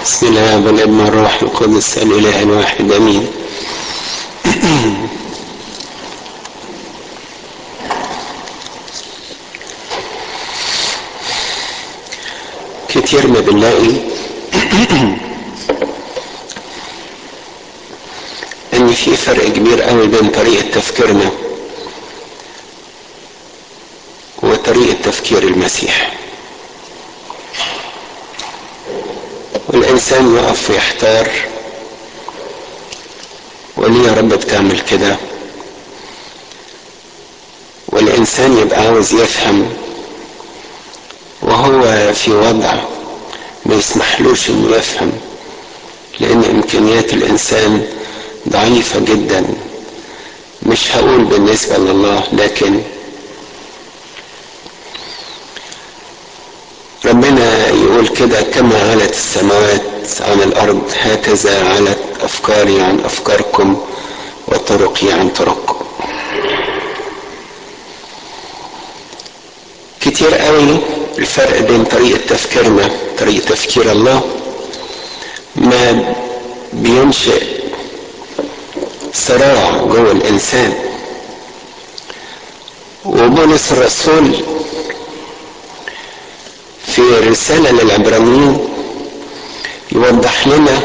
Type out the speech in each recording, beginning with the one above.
بسم الله والابن الروح القدس الاله الواحد امين كتير ما بنلاقي ان في فرق كبير قوي بين طريقة تفكيرنا وطريقة تفكير المسيح والإنسان يقف ويحتار وليه يا رب بتعمل كده والإنسان يبقى عاوز يفهم وهو في وضع ما يسمحلوش انه يفهم لان امكانيات الانسان ضعيفة جدا مش هقول بالنسبة لله لكن ربنا يقول كده كما علت السماوات عن الارض هكذا علت افكاري عن افكاركم وطرقي عن طرقكم كتير قوي الفرق بين طريقة تفكيرنا طريقة تفكير الله ما بينشئ صراع جوه الانسان وبولس الرسول في رسالة للعبرانيين يوضح لنا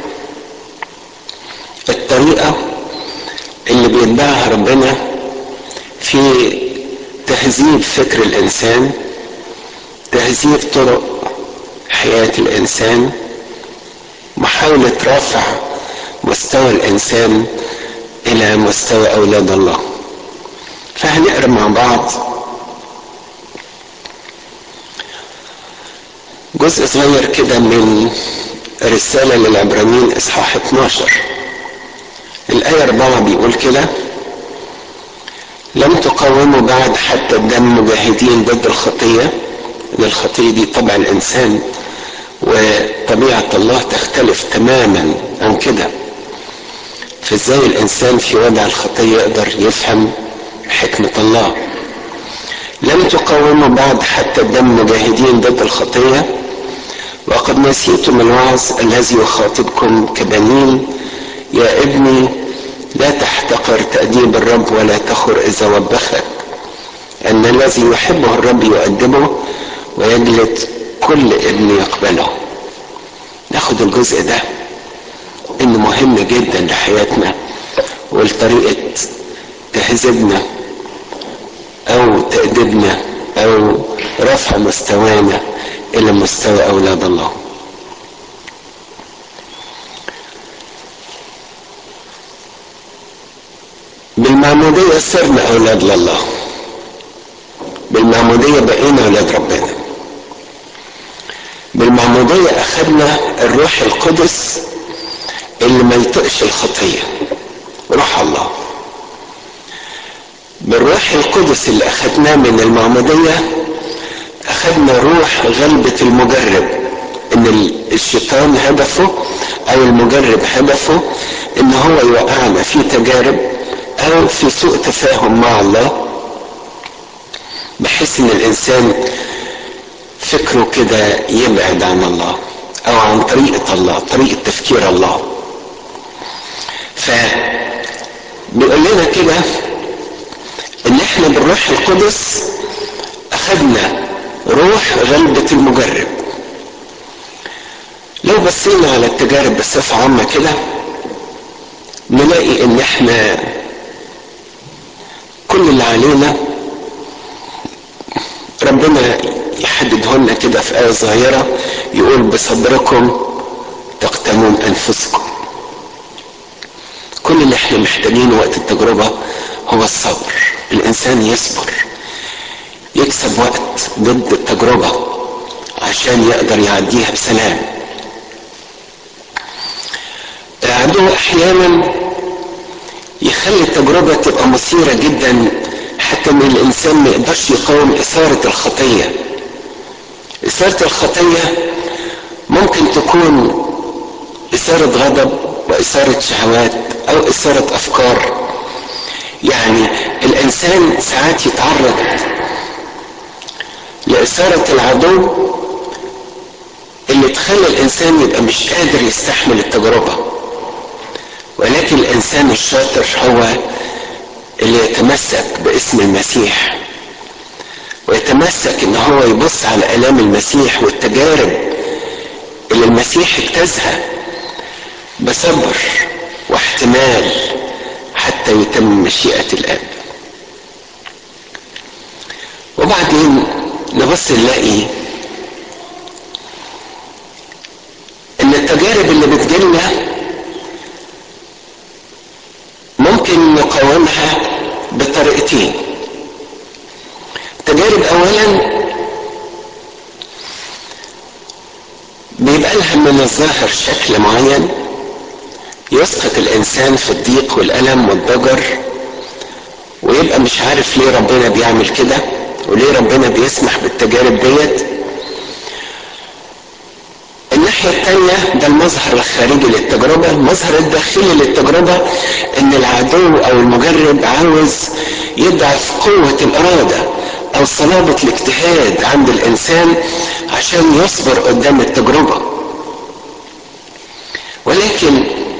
الطريقة اللي بيتبعها ربنا في تهذيب فكر الإنسان تهذيب طرق حياة الإنسان محاولة رفع مستوى الإنسان إلى مستوى أولاد الله فهنقرأ مع بعض جزء صغير كده من رسالة للعبرانيين إصحاح 12 الآية 4 بيقول كده لم تقاوموا بعد حتى الدم مجاهدين ضد الخطية الخطية دي طبع الإنسان وطبيعة الله تختلف تماما عن كده فازاي الإنسان في وضع الخطية يقدر يفهم حكمة الله لم تقاوموا بعد حتى الدم مجاهدين ضد الخطيه وقد نسيتم الوعظ الذي يخاطبكم كبنين يا ابني لا تحتقر تأديب الرب ولا تخر إذا وبخك أن الذي يحبه الرب يؤدبه ويجلد كل ابن يقبله ناخد الجزء ده إنه مهم جدا لحياتنا ولطريقة تهذيبنا أو تأديبنا أو رفع مستوانا الى مستوى اولاد الله بالمعمودية صرنا اولاد لله بالمعمودية بقينا اولاد ربنا بالمعمودية اخذنا الروح القدس اللي ما يطقش الخطية روح الله بالروح القدس اللي اخذناه من المعمودية اخذنا روح غلبة المجرب ان الشيطان هدفه او المجرب هدفه ان هو يوقعنا في تجارب او في سوء تفاهم مع الله بحيث ان الانسان فكره كده يبعد عن الله او عن طريقة الله طريقة تفكير الله ف بيقول لنا كده ان احنا بالروح القدس اخذنا روح غلبة المجرب لو بصينا على التجارب بصفة عامة كده نلاقي ان احنا كل اللي علينا ربنا يحدده لنا كده في آية صغيرة يقول بصبركم تقتنون أنفسكم كل اللي احنا محتاجينه وقت التجربة هو الصبر الإنسان يصبر يكسب وقت ضد التجربة عشان يقدر يعديها بسلام العدو احيانا يخلي التجربة تبقى مثيرة جدا حتى ان الانسان ما يقدرش يقاوم اثارة الخطية اثارة الخطية ممكن تكون اثارة غضب واثارة شهوات او اثارة افكار يعني الانسان ساعات يتعرض لإثارة العدو اللي اللي تخلي الانسان يبقى مش قادر يستحمل التجربه ولكن الانسان الشاطر هو اللي يتمسك باسم المسيح ويتمسك ان هو يبص على الام المسيح والتجارب اللي المسيح اجتازها بصبر واحتمال حتى يتم مشيئه الاب وبعدين نبص نلاقي ان التجارب اللي بتجيلنا ممكن نقاومها بطريقتين تجارب اولا بيبقى لها من الظاهر شكل معين يسقط الانسان في الضيق والالم والضجر ويبقى مش عارف ليه ربنا بيعمل كده وليه ربنا بيسمح بالتجارب ديت الناحية التانية ده المظهر الخارجي للتجربة المظهر الداخلي للتجربة ان العدو او المجرب عاوز يضعف قوة الارادة او صلابة الاجتهاد عند الانسان عشان يصبر قدام التجربة ولكن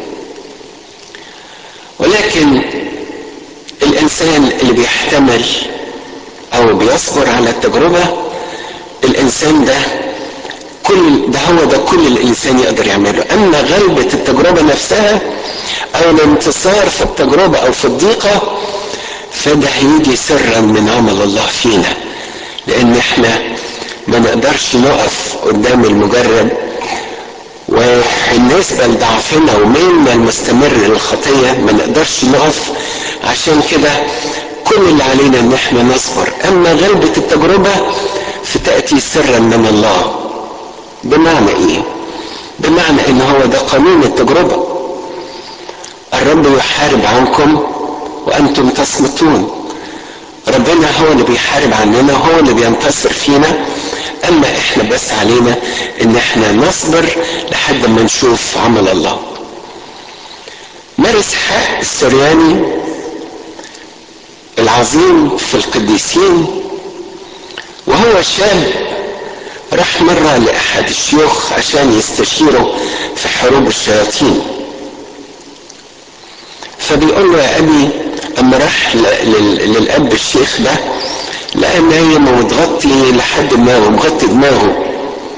ولكن الانسان اللي بيحتمل او بيصبر على التجربة الانسان ده كل ده هو ده كل الانسان يقدر يعمله اما غلبة التجربة نفسها او الانتصار في التجربة او في الضيقة فده هيجي سرا من عمل الله فينا لان احنا ما نقدرش نقف قدام المجرب وبالنسبة لضعفنا وميلنا المستمر للخطية ما نقدرش نقف عشان كده كل اللي علينا ان احنا نصبر اما غلبة التجربة فتأتي سرا من الله بمعنى ايه بمعنى ان هو ده قانون التجربة الرب يحارب عنكم وانتم تصمتون ربنا هو اللي بيحارب عننا هو اللي بينتصر فينا اما احنا بس علينا ان احنا نصبر لحد ما نشوف عمل الله مارس حق السرياني العظيم في القديسين وهو شاب راح مرة لأحد الشيوخ عشان يستشيره في حروب الشياطين فبيقول له يا أبي أما راح للأب الشيخ ده لقى نايم ومتغطي لحد دماغه مغطي دماغه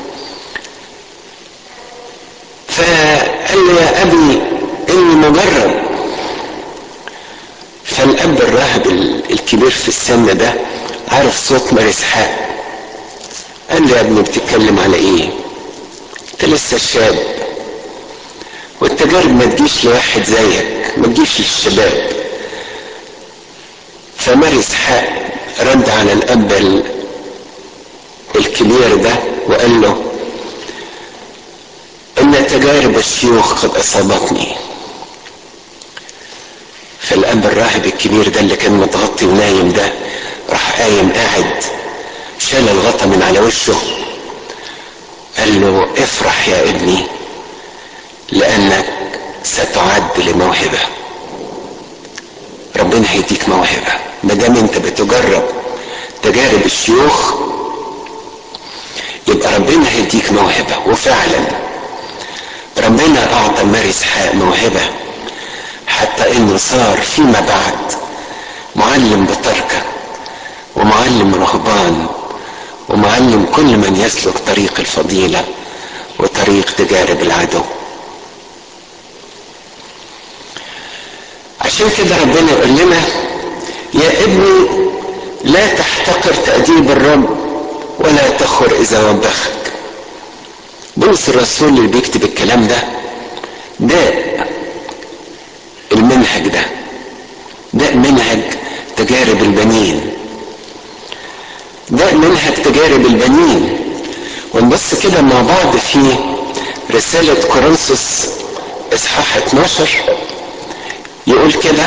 فقال له يا أبي إني مجرب فالأب الراهب الكبير في السن ده عارف صوت ماري اسحاق قال لي يا ابني بتتكلم على ايه انت لسه شاب والتجارب ما تجيش لواحد زيك ما تجيش للشباب فماري اسحاق رد على الاب الكبير ده وقال له ان تجارب الشيوخ قد اصابتني فالاب الراهب الكبير ده اللي كان متغطي ونايم ده راح قايم قاعد شال الغطا من على وشه قال له افرح يا ابني لانك ستعد لموهبه ربنا هيديك موهبه ما دام انت بتجرب تجارب الشيوخ يبقى ربنا هيديك موهبه وفعلا ربنا اعطى ماري اسحاق موهبه حتى انه صار فيما بعد معلم بتركه ومعلم رهبان ومعلم كل من يسلك طريق الفضيلة وطريق تجارب العدو عشان كده ربنا يقول لنا يا ابني لا تحتقر تأديب الرب ولا تخر إذا وبخك بولس الرسول اللي بيكتب الكلام ده داء المنهج ده داء منهج تجارب البنين ده منهج تجارب البنين ونبص كده مع بعض في رسالة كورنثوس اصحاح 12 يقول كده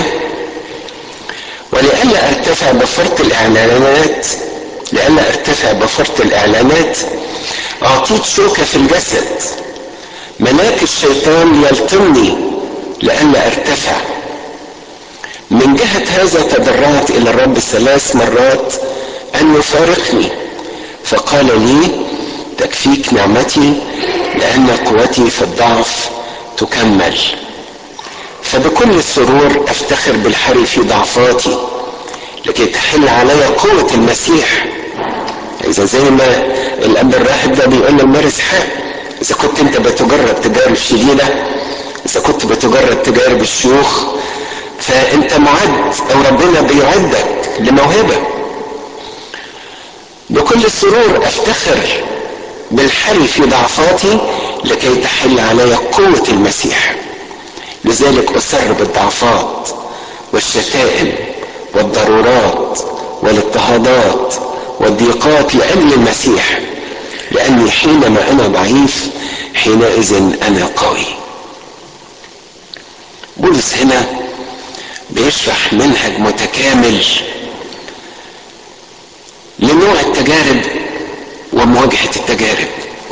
ولئلا ارتفع بفرط الاعلانات لئلا ارتفع بفرط الاعلانات اعطيت شوكة في الجسد ملاك الشيطان يلطمني لئلا ارتفع من جهة هذا تضرعت الى الرب ثلاث مرات أن يفارقني فقال لي تكفيك نعمتي لان قوتي في الضعف تكمل فبكل سرور افتخر بالحري في ضعفاتي لكي تحل علي قوة المسيح إذا زي ما الأب الراهب ده بيقول للمارس حق إذا كنت أنت بتجرب تجارب شديدة إذا كنت بتجرب تجارب الشيوخ فأنت معد أو ربنا بيعدك لموهبة بكل سرور أفتخر بالحري في ضعفاتي لكي تحل علي قوة المسيح لذلك أسر بالضعفات والشتائم والضرورات والاضطهادات والضيقات لأجل المسيح لأني حينما أنا ضعيف حينئذ أنا قوي بولس هنا بيشرح منهج متكامل لنوع التجارب ومواجهة التجارب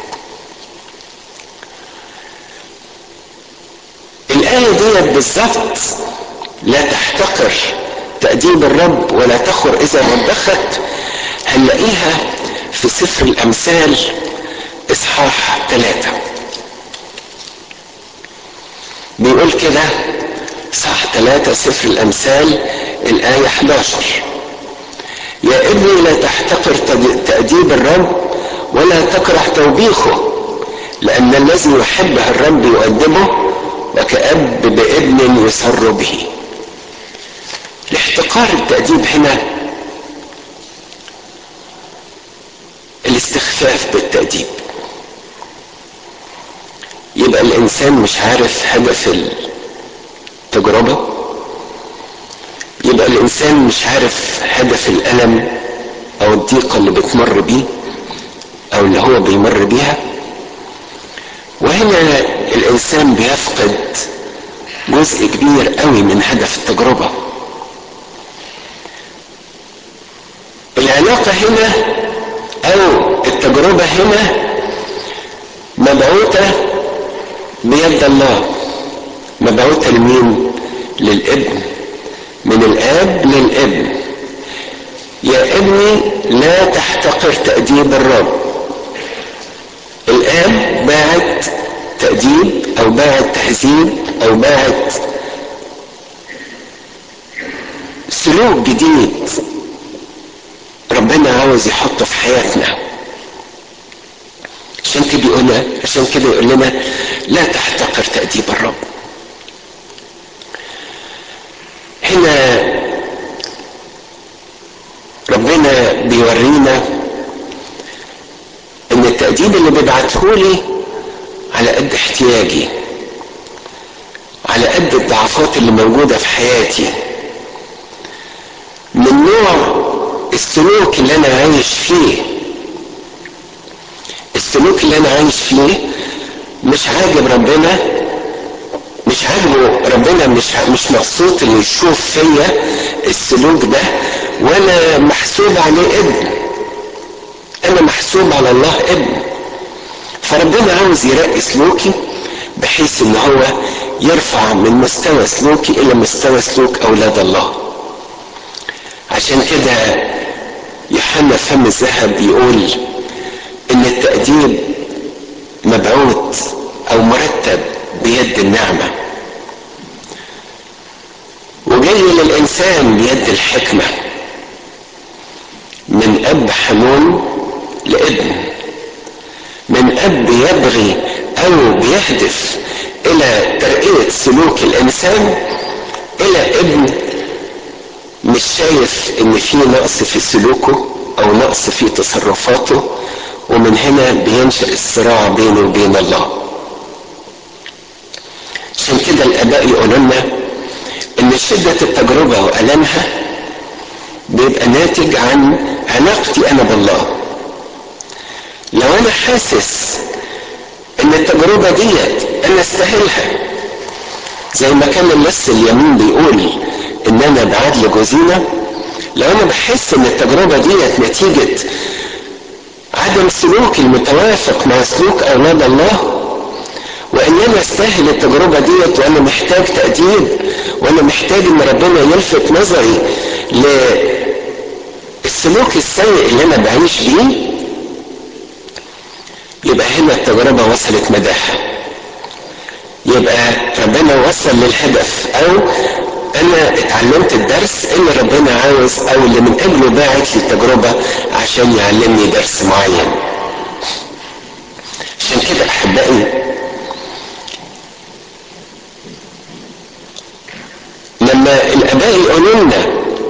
الآية دي بالظبط لا تحتقر تأديب الرب ولا تخر إذا وبخت هنلاقيها في سفر الأمثال إصحاح ثلاثة بيقول كده صح ثلاثة سفر الأمثال الآية 11 يا ابني لا تحتقر تأديب الرب ولا تكره توبيخه لأن الذي يحبه الرب يؤدبه وكأب بابن يسر به الاحتقار التأديب هنا الاستخفاف بالتأديب يبقى الإنسان مش عارف هدف التجربة يبقى الإنسان مش عارف هدف الألم أو الضيقة اللي بتمر بيه أو اللي هو بيمر بيها وهنا الإنسان بيفقد جزء كبير قوي من هدف التجربة العلاقة هنا أو التجربة هنا مبعوثة بيد الله مبعوثة لمين؟ للابن من الآب للابن يا ابني لا تحتقر تأديب الرب الآب باعت تأديب أو باعت تهذيب أو باعت سلوك جديد ربنا عاوز يحطه في حياتنا عشان كده يقول عشان كده يقول لنا لا تحتقر تأديب الرب هنا ربنا بيورينا ان التأديب اللي بيبعته لي على قد احتياجي على قد الضعفات اللي موجودة في حياتي من نوع السلوك اللي انا عايش فيه السلوك اللي انا عايش فيه مش عاجب ربنا مش عاجبه ربنا مش مش مبسوط انه يشوف فيا السلوك ده وانا محسوب عليه ابن انا محسوب على الله ابن فربنا عاوز يرقي سلوكي بحيث ان هو يرفع من مستوى سلوكي الى مستوى سلوك اولاد الله عشان كده يوحنا فم الذهب يقول ان التأديب مبعوث او مرتب بيد النعمة وجاي للإنسان بيد الحكمة من أب حنون لابن من أب يبغي أو بيهدف إلى ترقية سلوك الإنسان إلى ابن مش شايف إن في نقص في سلوكه أو نقص في تصرفاته ومن هنا بينشأ الصراع بينه وبين الله عشان كده الآباء يقولوا لنا إن شدة التجربة وألمها بيبقى ناتج عن علاقتي أنا بالله لو أنا حاسس إن التجربة ديت أنا أستاهلها زي ما كان اللص اليمين بيقول إن أنا بعدل جوزينا لو أنا بحس إن التجربة ديت نتيجة عدم سلوكي المتوافق مع سلوك أولاد الله وان انا استاهل التجربة ديت وانا محتاج تأديب وانا محتاج ان ربنا يلفت نظري للسلوك السيء اللي انا بعيش بيه يبقى هنا التجربة وصلت مداها يبقى ربنا وصل للهدف او انا اتعلمت الدرس اللي ربنا عاوز او اللي من اجله باعت لي التجربة عشان يعلمني درس معين عشان كده احبائي لما الاباء يقولوا لنا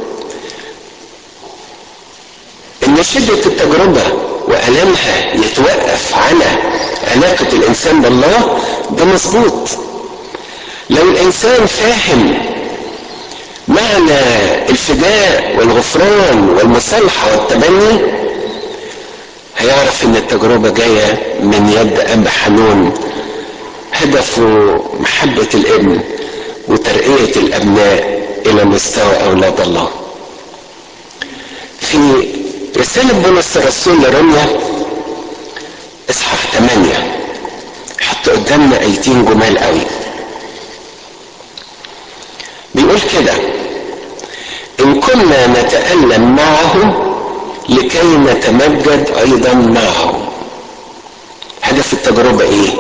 ان شدة التجربة والامها يتوقف على علاقة الانسان بالله ده مظبوط لو الانسان فاهم معنى الفداء والغفران والمصالحة والتبني هيعرف ان التجربة جاية من يد اب حنون هدفه محبة الابن وترقية الابناء الى مستوى اولاد الله في رسالة بولس الرسول لرميا اصحاح 8 حط قدامنا ايتين جمال قوي بيقول كده ان كنا نتألم معه لكي نتمجد ايضا معه هدف التجربة ايه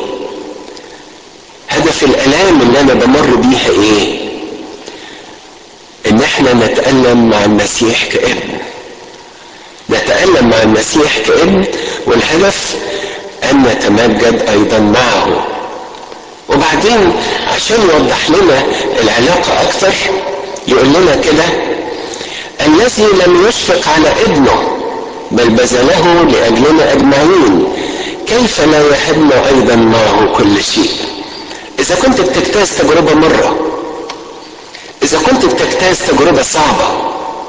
هدف الالام اللي انا بمر بيها ايه ان احنا نتألم مع المسيح كابن نتألم مع المسيح كابن والهدف ان نتمجد ايضا معه وبعدين عشان يوضح لنا العلاقة اكثر يقول لنا كده الذي لم يشفق على ابنه بل بذله لاجلنا اجمعين كيف لا يهبنا ايضا معه كل شيء اذا كنت بتجتاز تجربة مرة اذا كنت بتجتاز تجربة صعبة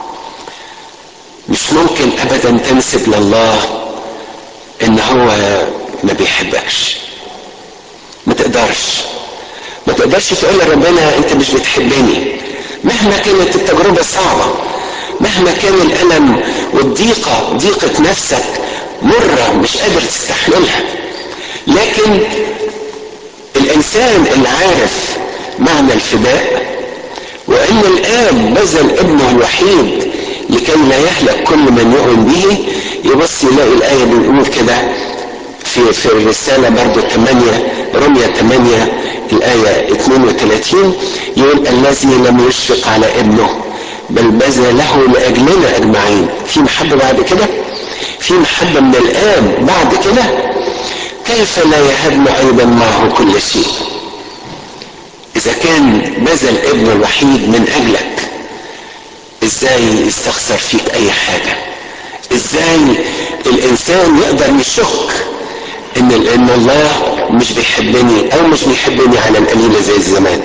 مش ممكن ابدا تنسب لله ان هو ما بيحبكش ما تقدرش ما تقدرش تقول لربنا انت مش بتحبني مهما كانت التجربة صعبة مهما كان الألم والضيقة ضيقة نفسك مرة مش قادر تستحملها لكن الإنسان اللي عارف معنى الفداء وأن الآب بذل ابنه الوحيد لكي لا يهلك كل من يؤمن به يبص يلاقي الآية بنقول كده في في الرسالة برضو 8 رمية 8 الآية 32 يقول الذي لم يشفق على ابنه بل بذله لأجلنا أجمعين في محبة بعد كده في محبة من الآب بعد كده كيف لا يهبنا أيضا معه كل شيء إذا كان بذل ابنه الوحيد من أجلك إزاي يستخسر فيك أي حاجة إزاي الإنسان يقدر يشك ان ان الله مش بيحبني او مش بيحبني على القليلة زي زمان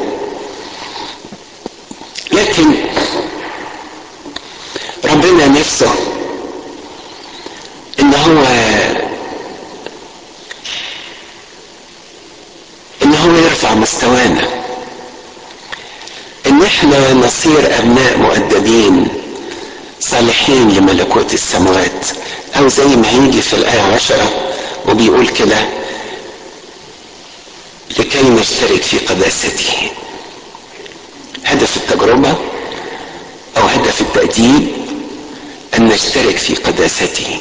لكن ربنا نفسه ان هو ان هو يرفع مستوانا ان احنا نصير ابناء مؤدبين صالحين لملكوت السماوات او زي ما هيجي في الايه عشره وبيقول كده لكي نشترك في قداسته هدف التجربة أو هدف التأديب أن نشترك في قداسته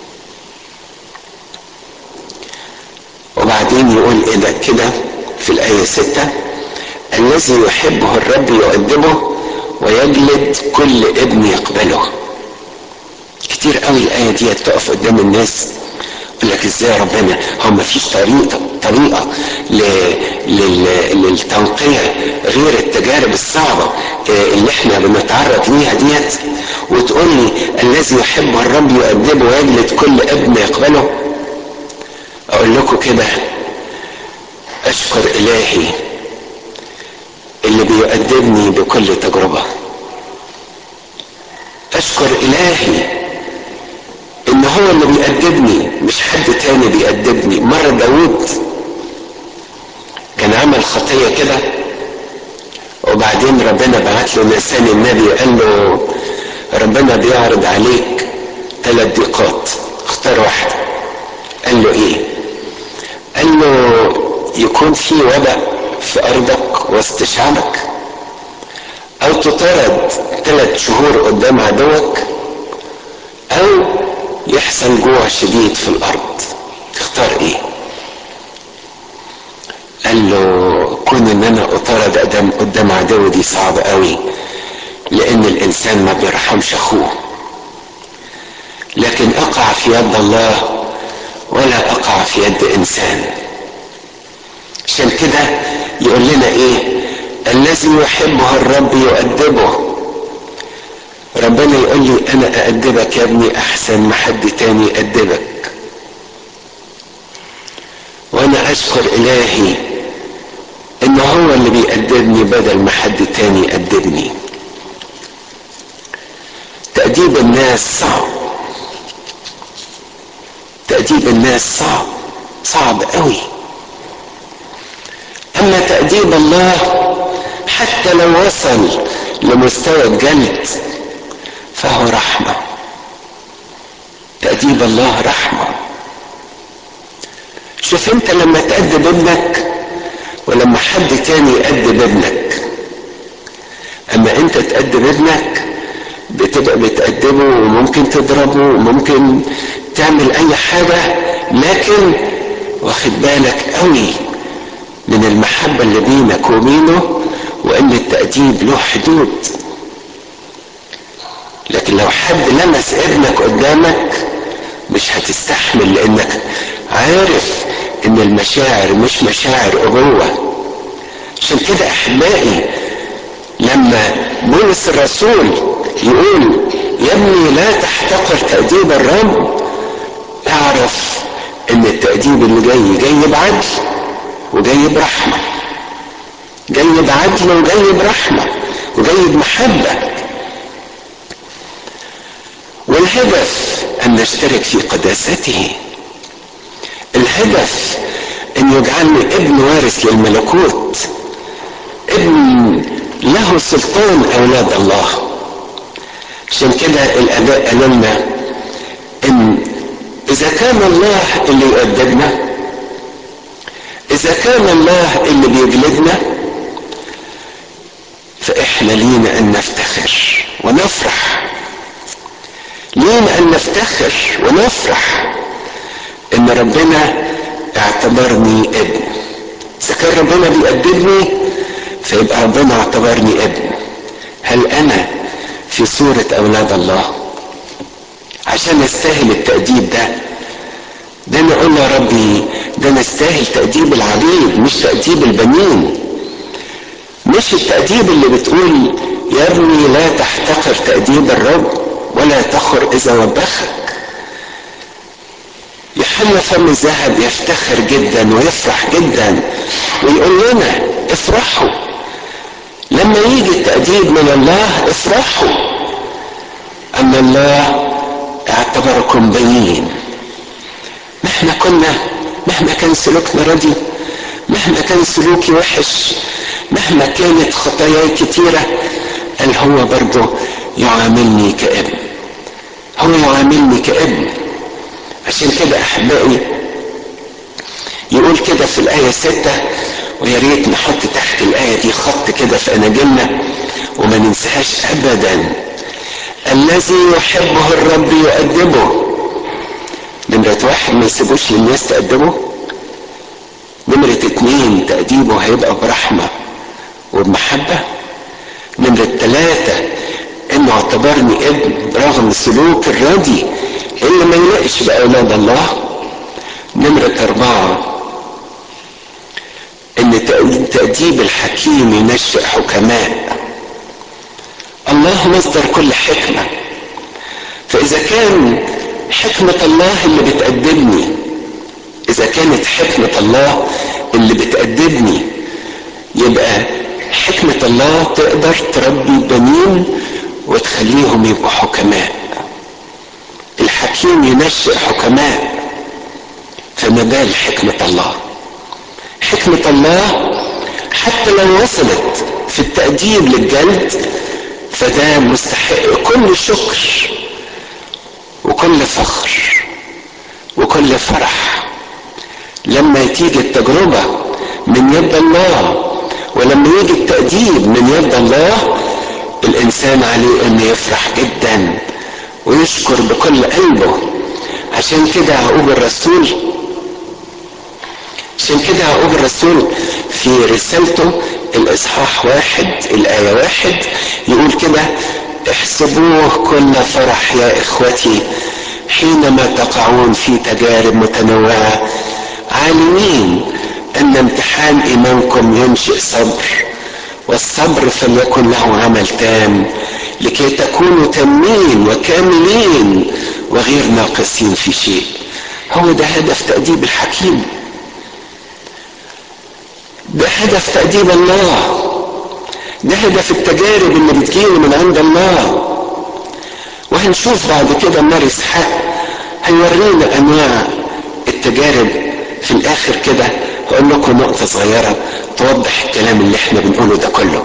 وبعدين يقول إيه ده كده في الآية ستة الذي يحبه الرب يؤدبه ويجلد كل ابن يقبله كتير قوي الآية دي تقف قدام الناس يقول لك ازاي ربنا هو ما فيش طريقه طريقه ل... لل... للتنقيه غير التجارب الصعبه اللي احنا بنتعرض ليها ديت وتقول لي الذي يحب الرب يؤدبه ويجلد كل ابن يقبله اقول لكم كده اشكر الهي اللي بيؤدبني بكل تجربه اشكر الهي ان هو اللي بيأدبني مش حد تاني بيأدبني مرة داود كان عمل خطية كده وبعدين ربنا بعت له لسان النبي قال له ربنا بيعرض عليك ثلاث ضيقات اختار واحدة قال له ايه قال له يكون في وباء في ارضك وسط شعبك او تطرد ثلاث شهور قدام عدوك او يحصل جوع شديد في الارض تختار ايه قال له كون ان انا اطارد قدام قدام عدو دي صعب قوي لان الانسان ما بيرحمش اخوه لكن اقع في يد الله ولا اقع في يد انسان عشان كده يقول لنا ايه الذي يحبه الرب يؤدبه ربنا يقول لي انا اادبك يا ابني احسن ما حد تاني يادبك وانا اشكر الهي ان هو اللي بيأدبني بدل ما حد تاني يأدبني تأديب الناس صعب تأديب الناس صعب صعب قوي اما تأديب الله حتى لو وصل لمستوى الجلد فهو رحمة تأديب الله رحمة شوف انت لما تأدب ابنك ولما حد تاني يأدب ابنك اما انت تأدب ابنك بتبقى بتأدبه وممكن تضربه وممكن تعمل اي حاجة لكن واخد بالك قوي من المحبة اللي بينك وبينه وان التأديب له حدود لكن لو حد لمس ابنك قدامك مش هتستحمل لانك عارف ان المشاعر مش مشاعر ابوه عشان كده احبائي لما بولس الرسول يقول يا ابني لا تحتقر تأديب الرب اعرف ان التأديب اللي جاي جاي بعدل وجاي برحمة جاي بعدل وجاي برحمة وجاي بمحبة والهدف ان نشترك في قداسته الهدف ان يجعلني ابن وارث للملكوت ابن له سلطان اولاد الله عشان كده الاباء قالوا لنا ان اذا كان الله اللي يؤدبنا اذا كان الله اللي بيجلدنا فاحنا لينا ان نفتخر ونفرح لينا ان نفتخر ونفرح ان ربنا اعتبرني ابن اذا كان ربنا بيأدبني فيبقى ربنا اعتبرني ابن هل انا في صورة اولاد الله عشان استاهل التأديب ده ده انا اقول يا ربي ده انا استاهل تأديب العبيد مش تأديب البنين مش التأديب اللي بتقول يا ابني لا تحتقر تأديب الرب ولا تخر اذا وبخك يوحنا فم الذهب يفتخر جدا ويفرح جدا ويقول لنا افرحوا لما يجي التأديب من الله افرحوا ان الله اعتبركم بنين مهما كنا مهما كان سلوكنا ردي مهما كان سلوكي وحش مهما كانت خطاياي كتيرة قال هو برضه يعاملني كابن هو يعاملني كابن عشان كده احبائي يقول كده في الآية ستة ويا ريت نحط تحت الآية دي خط كده في أناجيلنا وما ننساهاش أبدا الذي يحبه الرب يؤدبه نمرة واحد ما يسيبوش للناس تأدبه نمرة اتنين تأديبه هيبقى برحمة وبمحبة نمرة ثلاثة انه اعتبرني ابن برغم سلوك الردي اللي ما يلقش بأولاد الله نمرة أربعة إن تأديب الحكيم ينشئ حكماء الله مصدر كل حكمة فإذا كان حكمة الله اللي بتأدبني إذا كانت حكمة الله اللي بتأدبني يبقى حكمة الله تقدر تربي بنين وتخليهم يبقوا حكماء الحكيم ينشئ حكماء فما بال حكمة الله حكمة الله حتى لو وصلت في التأديب للجلد فده مستحق كل شكر وكل فخر وكل فرح لما تيجي التجربة من يد الله ولما يجي التأديب من يد الله الإنسان عليه أن يفرح جدا ويشكر بكل قلبه عشان كده يعقوب الرسول عشان كده يعقوب الرسول في رسالته الاصحاح واحد الايه واحد يقول كده احسبوه كل فرح يا اخوتي حينما تقعون في تجارب متنوعه عالمين ان امتحان ايمانكم ينشئ صبر والصبر فليكن له عمل تام لكي تكونوا تامين وكاملين وغير ناقصين في شيء هو ده هدف تأديب الحكيم ده هدف تأديب الله ده هدف التجارب اللي بتجيله من عند الله وهنشوف بعد كده مار اسحاق هيورينا انواع التجارب في الاخر كده هقول لكم نقطه صغيره توضح الكلام اللي احنا بنقوله ده كله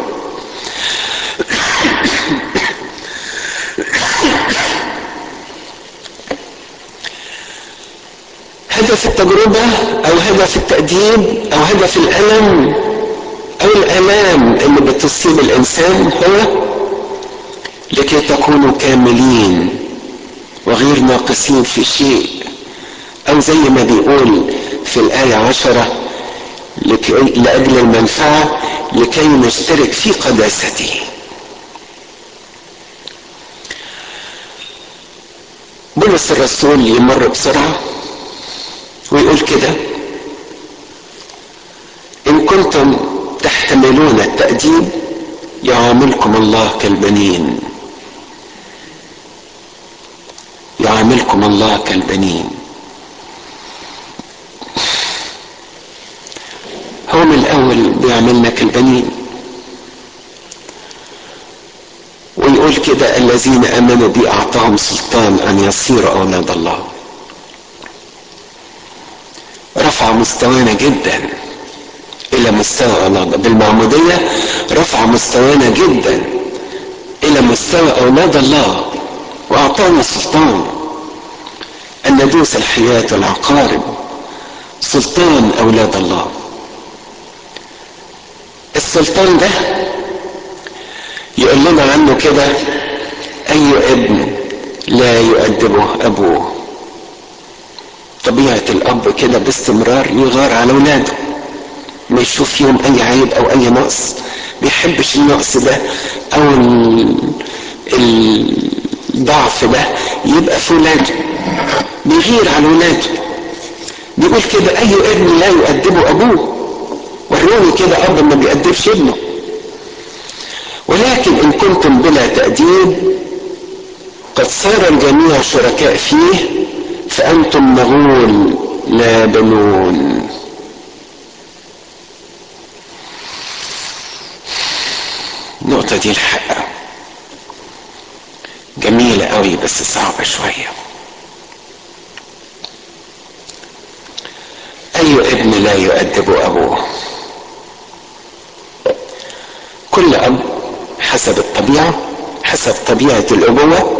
هدف التجربة أو هدف التأديب أو هدف الألم أو الآلام اللي بتصيب الإنسان هو لكي تكونوا كاملين وغير ناقصين في شيء أو زي ما بيقول في الآية عشرة لكي لأجل المنفعة لكي نشترك في قداسته بولس الرسول يمر بسرعة ويقول كده إن كنتم تحتملون التأديب يعاملكم الله كالبنين يعاملكم الله كالبنين هو من الأول بيعملنا كالبنين ويقول كده الذين امنوا بي اعطاهم سلطان ان يصيروا اولاد الله رفع مستوانا جدا الى مستوى اولاد بالمعموديه رفع مستوانا جدا الى مستوى اولاد الله واعطانا سلطان ان ندوس الحياه والعقارب سلطان اولاد الله السلطان ده يقول لنا عنه كده اي ابن لا يؤدبه ابوه طبيعة الاب كده باستمرار يغار على اولاده ما يشوف فيهم اي عيب او اي نقص ما يحبش النقص ده او الضعف ده يبقى في ولاده بيغير على ولاده بيقول كده اي ابن لا يؤدبه ابوه وروني كده اب ما بيأدبش ابنه ولكن ان كنتم بلا تأديب قد صار الجميع شركاء فيه فانتم مغول لا بنون النقطة دي الحق جميلة قوي بس صعبة شوية أي ابن لا يؤدب أبوه كل أب حسب الطبيعة حسب طبيعة الأبوة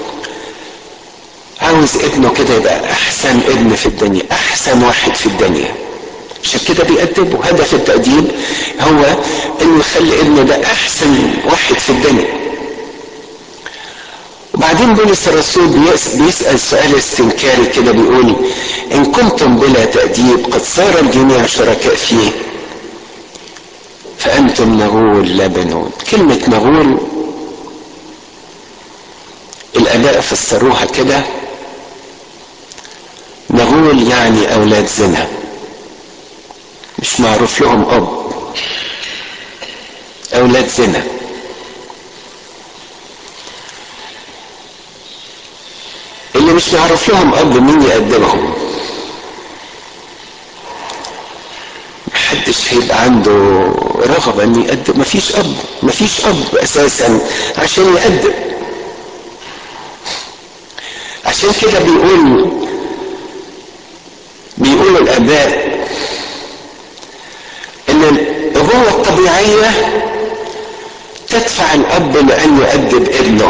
عاوز ابنه كده يبقى أحسن ابن في الدنيا أحسن واحد في الدنيا عشان كده بيأدبه هدف التأديب هو إنه يخلي ابنه ده أحسن واحد في الدنيا وبعدين بولس الرسول بيسأل سؤال استنكاري كده بيقول إن كنتم بلا تأديب قد صار الجميع شركاء فيه فأنتم نغول لا بنون كلمة نغول الآباء فسروها كده نغول يعني أولاد زنا مش معروف لهم أب أولاد زنا اللي مش معروف لهم أب مين يقدمهم محدش هيبقى عنده رغبة ان يقدم مفيش اب مفيش اب اساسا عشان يقدم عشان كده بيقول بيقول الاباء ان الابوة الطبيعية تدفع الاب لان يؤدب ابنه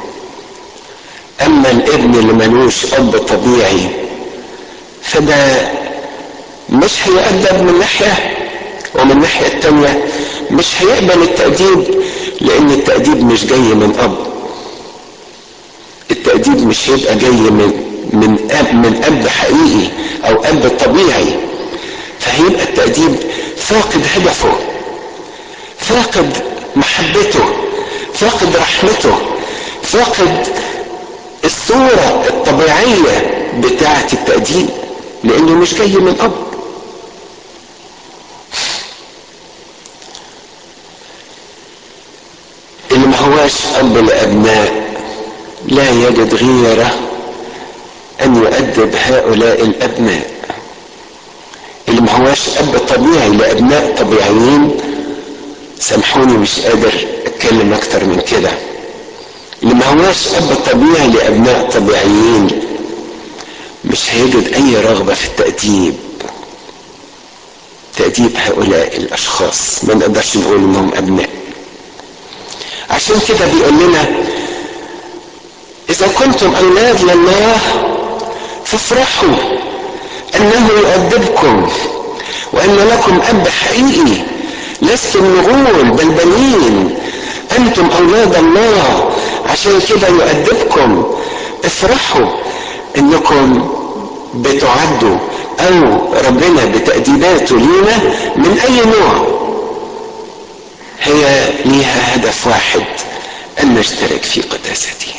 اما الابن اللي ملوش اب طبيعي فده مش هيؤدب من ناحية ومن الناحية التانية مش هيقبل التأديب لأن التأديب مش جاي من أب التأديب مش هيبقى جاي من من أب من أب حقيقي أو أب طبيعي فهيبقى التأديب فاقد هدفه فاقد محبته فاقد رحمته فاقد الصورة الطبيعية بتاعة التأديب لأنه مش جاي من أب اللي ما هواش أب لأبناء لا يجد غيره أن يؤدب هؤلاء الأبناء اللي ما هواش أب طبيعي لأبناء طبيعيين سامحوني مش قادر أتكلم أكتر من كده اللي ما هواش أب طبيعي لأبناء طبيعيين مش هيجد أي رغبة في التأديب تأديب هؤلاء الأشخاص ما نقدرش نقول إنهم أبناء عشان كده بيقول لنا إذا كنتم أولاد لله فافرحوا أنه يؤدبكم وأن لكم أب حقيقي لستم نغول بل بنين أنتم أولاد الله عشان كده يؤدبكم افرحوا انكم بتعدوا او ربنا بتأديباته لينا من اي نوع هي ليها هدف واحد ان نشترك في قداسته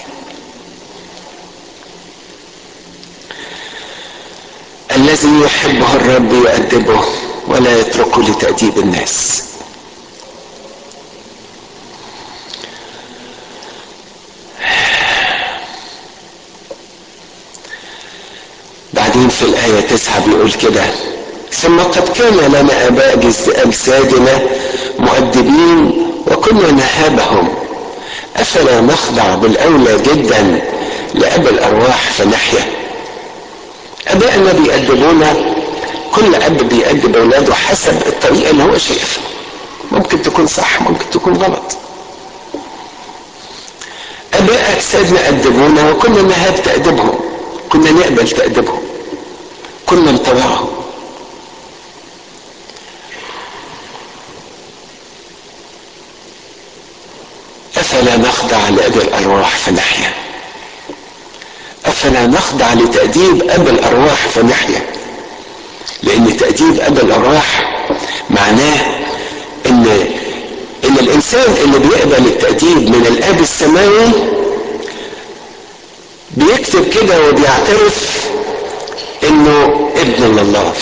الذي يحبه الرب يؤدبه ولا يتركه لتأديب الناس بعدين في الآية تسعة بيقول كده ثم قد كان لنا آباء أجسادنا مؤدبين وكنا نهابهم أفلا نخضع بالأولى جدا لأبي الأرواح فنحيا أبائنا بيأدبونا كل أب بيأدب أولاده حسب الطريقة اللي هو شايفها ممكن تكون صح ممكن تكون غلط أباء أجسادنا أدبونا وكنا نهاب تأدبهم كنا نقبل تأدبهم كنا نطوعهم أفلا نخضع لأبي الأرواح فنحيا أفلا نخضع لتأديب أبي الأرواح فنحيا لأن تأديب أبي الأرواح معناه إن إن الإنسان اللي بيقبل التأديب من الآب السماوي بيكتب كده وبيعترف إنه ابن لله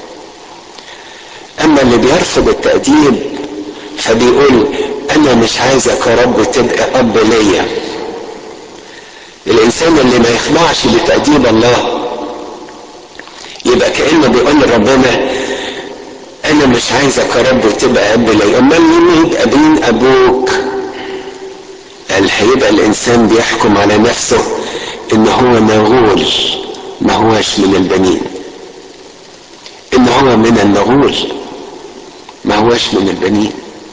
أما اللي بيرفض التأديب فبيقول أنا مش عايزك يا رب تبقى أب ليا الإنسان اللي ما يخضعش لتأديب الله يبقى كأنه بيقول لربنا أنا مش عايزك يا رب تبقى أب ليا أمال مين يبقى بين أبوك قال هيبقى الإنسان بيحكم على نفسه إن هو نغول ما هوش من البنين إن هو من النغول ما هوش من البنين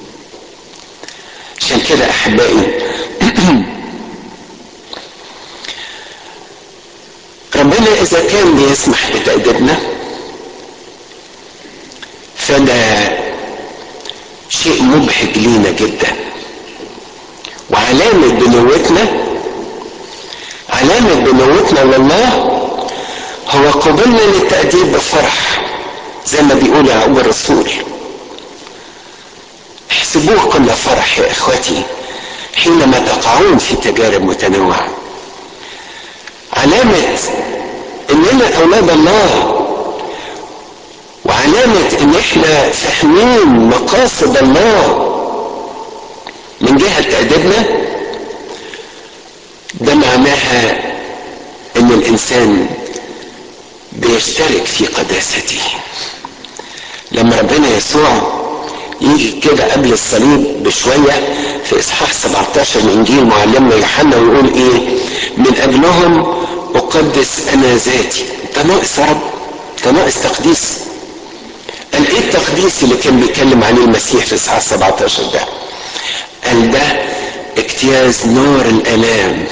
عشان كده أحبائي ربنا إذا كان بيسمح بتأديبنا فده شيء مبهج لينا جدا وعلامة بنوتنا علامة بنوتنا لله هو قبولنا للتأديب بفرح زي ما بيقول يعقوب الرسول احسبوه كل فرح يا اخوتي حينما تقعون في تجارب متنوعة علامة اننا اولاد الله وعلامة ان احنا فاهمين مقاصد الله من جهة تأديبنا ده معناها ان الانسان بيشترك في قداسته لما ربنا يسوع يجي كده قبل الصليب بشوية في إصحاح 17 من إنجيل معلمنا يوحنا ويقول إيه من أجلهم أقدس أنا ذاتي أنت ناقص يا رب أنت ناقص تقديس قال إيه التقديس اللي كان بيتكلم عليه المسيح في إصحاح 17 ده قال ده اجتياز نار الآلام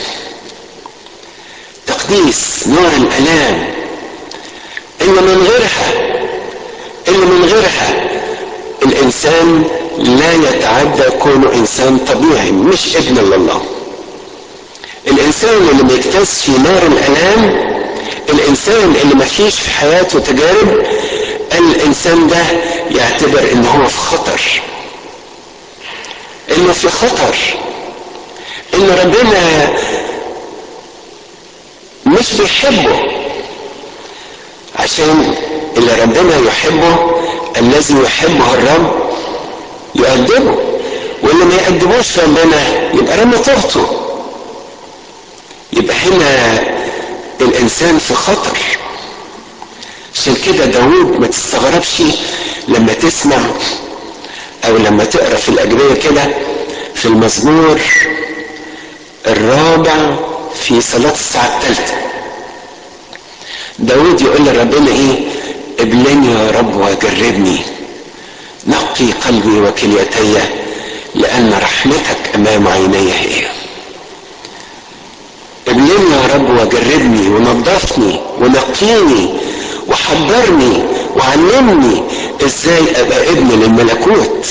تقديس نار الآلام اللي من غيرها اللي من غيرها الانسان لا يتعدى كونه انسان طبيعي مش ابن لله الانسان اللي بيجتاز في نار الالام الانسان اللي ما فيش في حياته تجارب الانسان ده يعتبر ان هو في خطر انه في خطر ان ربنا مش بيحبه عشان اللي ربنا يحبه الذي يحبه الرب يؤدبه واللي ما يأدبوش ربنا يبقى رمى طرته يبقى هنا الانسان في خطر عشان كده داود ما تستغربش لما تسمع او لما تقرا في الاجبيه كده في المزمور الرابع في صلاة الساعة الثالثة داود يقول لربنا ايه ابلني يا رب وجربني نقي قلبي وكليتي لأن رحمتك أمام عيني هي ابلني يا رب وجربني ونظفني ونقيني وحضرني وعلمني ازاي ابقى ابن للملكوت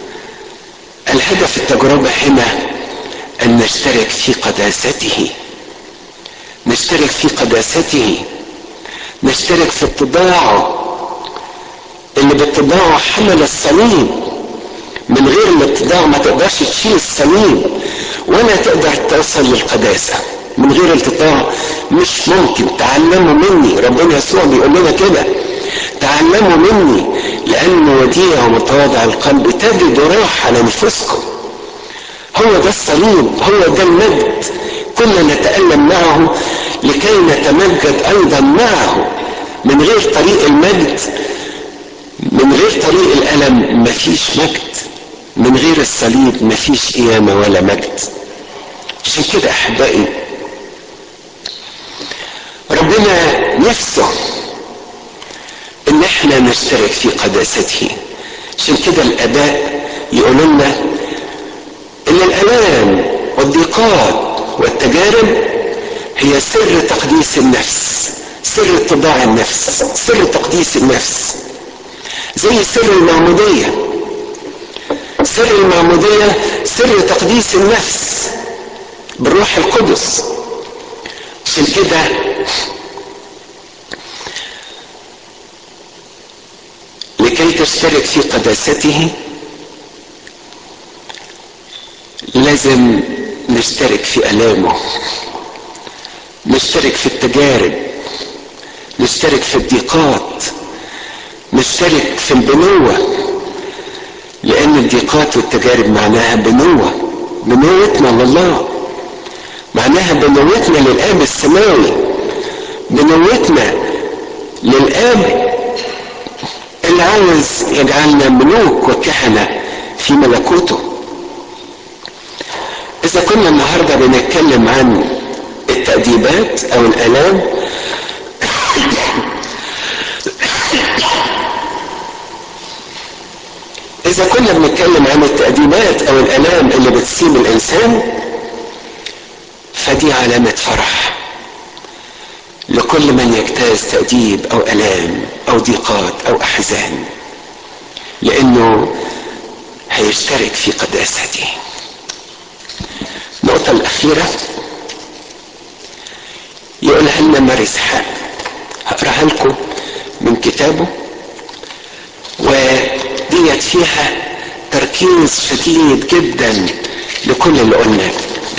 الهدف التجربة هنا ان نشترك في قداسته نشترك في قداسته نشترك في اتباعه اللي باتباعه حمل الصليب من غير الاتباع ما تقدرش تشيل الصليب ولا تقدر توصل للقداسة من غير الاتباع مش ممكن تعلموا مني ربنا يسوع بيقول لنا كده تعلموا مني لأن وديع ومتواضع القلب تجد راحة لنفسكم هو ده الصليب هو ده المجد كنا نتألم معه لكي نتمجد أيضا معه من غير طريق المجد من غير طريق الألم مفيش مجد من غير الصليب مفيش قيامة ولا مجد عشان كده أحبائي ربنا نفسه ان احنا نشترك في قداسته عشان كده الاباء يقولوا لنا ان الالام والضيقات والتجارب هي سر تقديس النفس سر اتباع النفس سر تقديس النفس زي سر المعمودية سر المعمودية سر تقديس النفس بالروح القدس عشان كده لكي تشترك في قداسته لازم نشترك في ألامه نشترك في التجارب نشترك في الضيقات نشترك في البنوة لأن الضيقات والتجارب معناها بنوة بنوتنا لله معناها بنوتنا للآب السماوي بنوتنا للآب اللي عاوز يجعلنا ملوك وكهنة في ملكوته إذا كنا النهاردة بنتكلم عن التأديبات أو الآلام إذا كنا بنتكلم عن التأديبات أو الآلام اللي بتصيب الإنسان فدي علامة فرح لكل من يجتاز تأديب أو ألام أو ضيقات أو أحزان لأنه هيشترك في قداسته النقطة الأخيرة يقولها لنا ماري إسحاق هقراها لكم من كتابه وديت فيها تركيز شديد جدا لكل اللي قلناه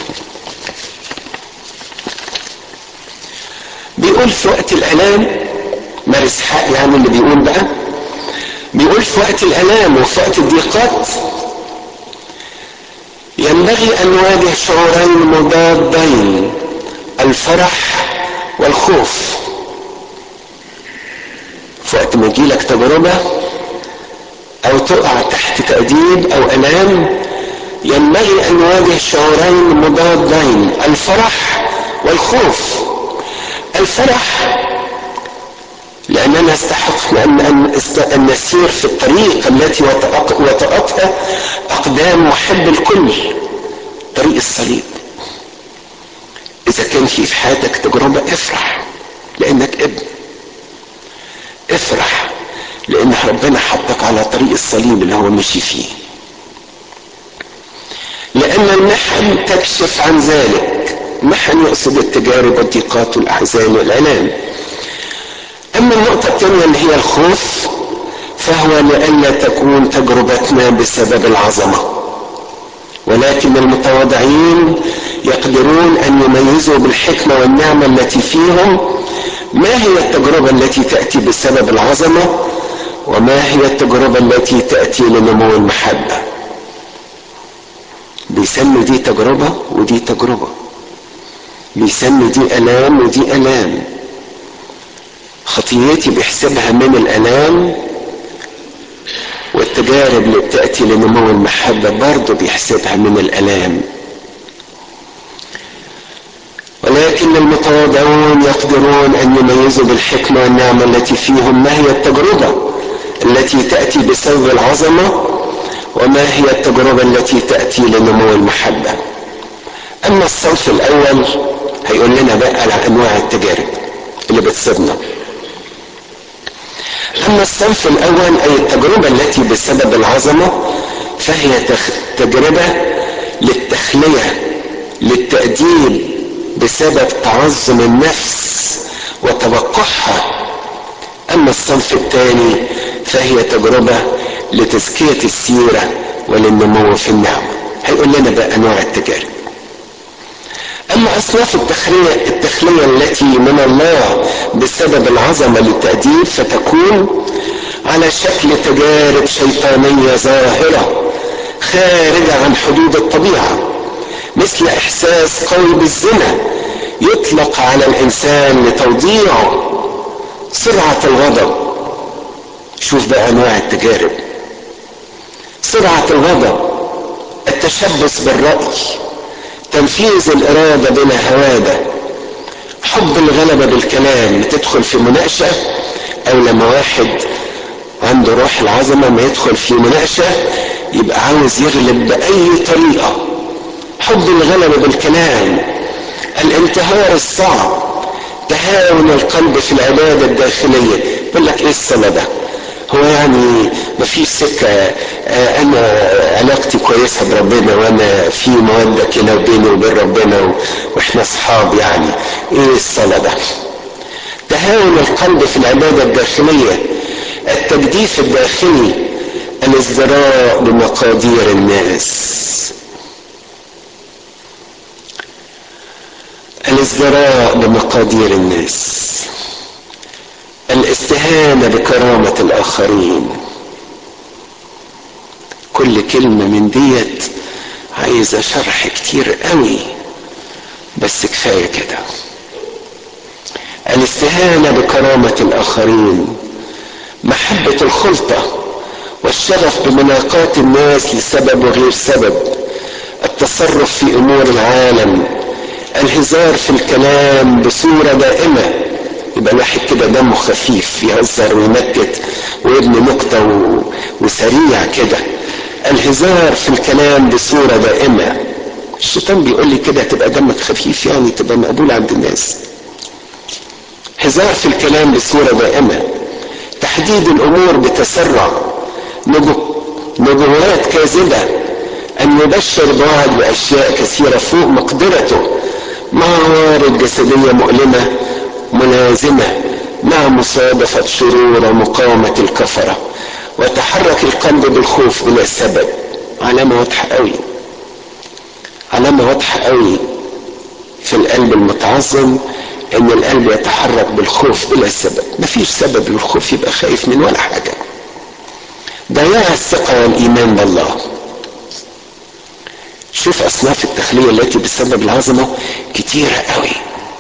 بيقول في وقت الالام ماري اسحاق يعني اللي بيقول بقى بيقول في وقت الالام وفي وقت الضيقات ينبغي ان نواجه شعورين مضادين الفرح والخوف في وقت ما يجيلك تجربة او تقع تحت تأديب او الام ينبغي ان نواجه شعورين مضادين الفرح والخوف الفرح لأننا استحقنا أن, أن نسير في الطريق التي وطأتها أقدام محب الكل طريق الصليب إذا كان في في حياتك تجربة افرح لأنك ابن افرح لأن ربنا حطك على طريق الصليب اللي هو مشي فيه لأن المحن تكشف عن ذلك محن يقصد التجارب والضيقات والأحزان والآلام أما النقطة الثانية اللي هي الخوف فهو لئلا تكون تجربتنا بسبب العظمه ولكن المتواضعين يقدرون ان يميزوا بالحكمه والنعمه التي فيهم ما هي التجربه التي تاتي بسبب العظمه وما هي التجربه التي تاتي لنمو المحبه بيسمي دي تجربه ودي تجربه بيسمي دي الام ودي الام خطيتي بيحسبها من الالام والتجارب اللي بتأتي لنمو المحبة برضه بيحسبها من الألام ولكن المتواضعون يقدرون أن يميزوا بالحكمة والنعمة التي فيهم ما هي التجربة التي تأتي بسبب العظمة وما هي التجربة التي تأتي لنمو المحبة أما الصنف الأول هيقول لنا بقى على أنواع التجارب اللي بتصيبنا أما الصنف الأول أي التجربة التي بسبب العظمة فهي تجربة للتخلية للتأديب بسبب تعظم النفس وتوقعها أما الصنف الثاني فهي تجربة لتزكية السيرة وللنمو في النعمة هيقول لنا بقى أنواع التجارب أما أصناف التخلية, التخلية التي من الله بسبب العظمة للتأديب فتكون على شكل تجارب شيطانية ظاهرة خارجة عن حدود الطبيعة مثل إحساس قوي بالزنا يطلق على الإنسان لتوضيعه سرعة الغضب شوف بقى أنواع التجارب سرعة الغضب التشبث بالرأي تنفيذ الإرادة بلا هوادة حب الغلبة بالكلام تدخل في مناقشة أو لما واحد عنده روح العظمة ما يدخل في مناقشة يبقى عاوز يغلب بأي طريقة حب الغلبة بالكلام الانتهار الصعب تهاون القلب في العبادة الداخلية يقول لك ايه الصلاة ده هو يعني ما فيش سكة آه انا علاقتي كويسة بربنا وانا في مودة كده بيني وبين ربنا واحنا اصحاب يعني ايه الصلاة ده تهاون القلب في العبادة الداخلية التجديف الداخلي الازدراء بمقادير الناس الازدراء بمقادير الناس الاستهانة بكرامة الآخرين كل كلمة من ديت عايزة شرح كتير قوي بس كفاية كده الاستهانة بكرامة الآخرين محبة الخلطة والشغف بملاقاة الناس لسبب وغير سبب التصرف في أمور العالم الهزار في الكلام بصورة دائمة يبقى الواحد كده دمه خفيف يهزر وينكت ويبني نكتة و... وسريع كده الهزار في الكلام بصورة دائمة الشيطان بيقول لي كده تبقى دمك خفيف يعني تبقى مقبول عند الناس هزار في الكلام بصورة دائمة تحديد الأمور بتسرع نبوات كاذبة أن يبشر بعض بأشياء كثيرة فوق مقدرته مع عوارض جسدية مؤلمة ملازمة مع مصادفة شرور ومقاومة الكفرة وتحرك القلب بالخوف بلا سبب علامة واضحة قوي علامة واضحة قوي في القلب المتعظم ان القلب يتحرك بالخوف بلا سبب مفيش سبب للخوف يبقى خايف من ولا حاجة ضياع الثقة والإيمان بالله شوف أصناف التخلية التي بسبب العظمة كتيرة قوي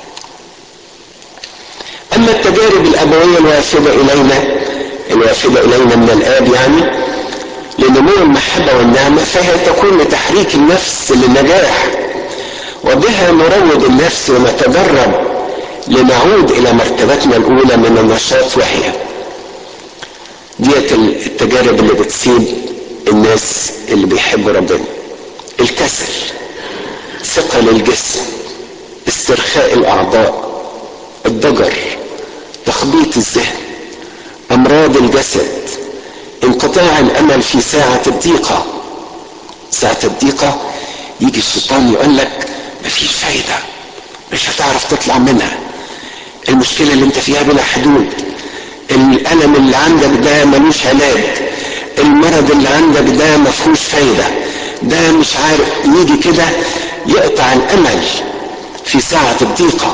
أما التجارب الأبوية الوافدة إلينا الوافدة إلينا من الآب يعني لنمو المحبة والنعمة فهي تكون لتحريك النفس للنجاح وبها نروض النفس ونتدرب لنعود إلى مرتبتنا الأولى من النشاط وهي ديت التجارب اللي بتصيب الناس اللي بيحبوا ربنا الكسل ثقل الجسم استرخاء الأعضاء الضجر تخبيط الذهن امراض الجسد انقطاع الامل في ساعة الضيقة ساعة الضيقة يجي الشيطان يقول لك مفيش فايدة مش هتعرف تطلع منها المشكلة اللي انت فيها بلا حدود الالم اللي عندك ده ملوش علاج المرض اللي عندك ده مفهوش فايده ده مش عارف يجي كده يقطع الامل في ساعه الضيقه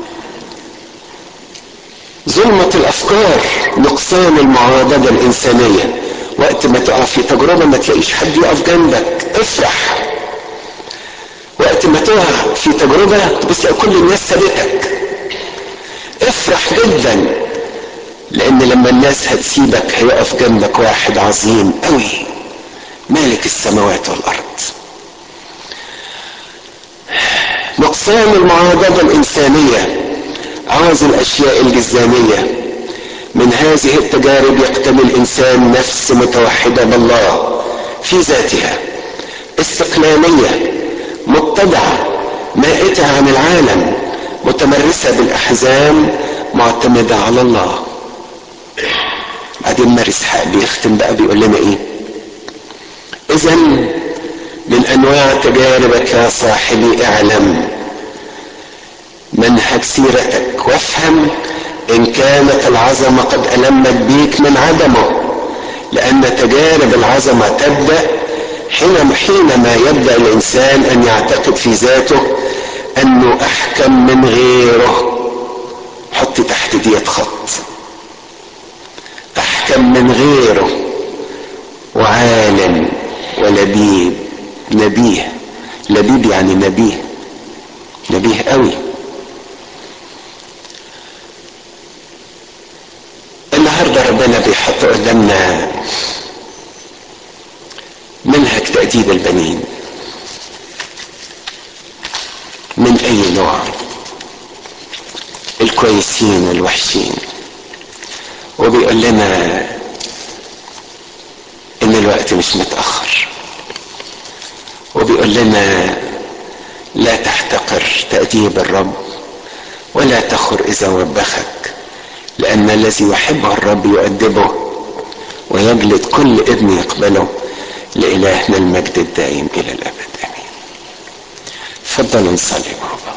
ظلمة الأفكار نقصان المعاضدة الإنسانية وقت ما تقع في تجربة ما تلاقيش حد يقف جنبك افرح وقت ما تقع في تجربة تبص كل الناس سابتك افرح جدا لأن لما الناس هتسيبك هيقف جنبك واحد عظيم قوي مالك السماوات والأرض نقصان المعاضدة الإنسانية عوز الاشياء الجزاميه من هذه التجارب يقتني الانسان نفس متوحده بالله في ذاتها استقلاليه متبعه مائته عن العالم متمرسه بالاحزان معتمده على الله بعدين مارس حق بيختم بقى بيقول لنا ايه اذا من انواع تجاربك يا صاحبي اعلم منهج سيرتك وافهم ان كانت العظمه قد المت بيك من عدمه لان تجارب العظمه تبدا حين حينما يبدا الانسان ان يعتقد في ذاته انه احكم من غيره حط تحت ديت خط احكم من غيره وعالم ولبيب نبيه لبيب يعني نبيه نبيه قوي النهارده ربنا بيحط قدامنا منهج تأديب البنين من أي نوع الكويسين والوحشين وبيقول لنا إن الوقت مش متأخر وبيقول لنا لا تحتقر تأديب الرب ولا تخر إذا وبخك لأن الذي يحبه الرب يؤدبه ويجلد كل ابن يقبله لإلهنا المجد الدائم إلى الأبد آمين. تفضلوا نصلي مع بعض.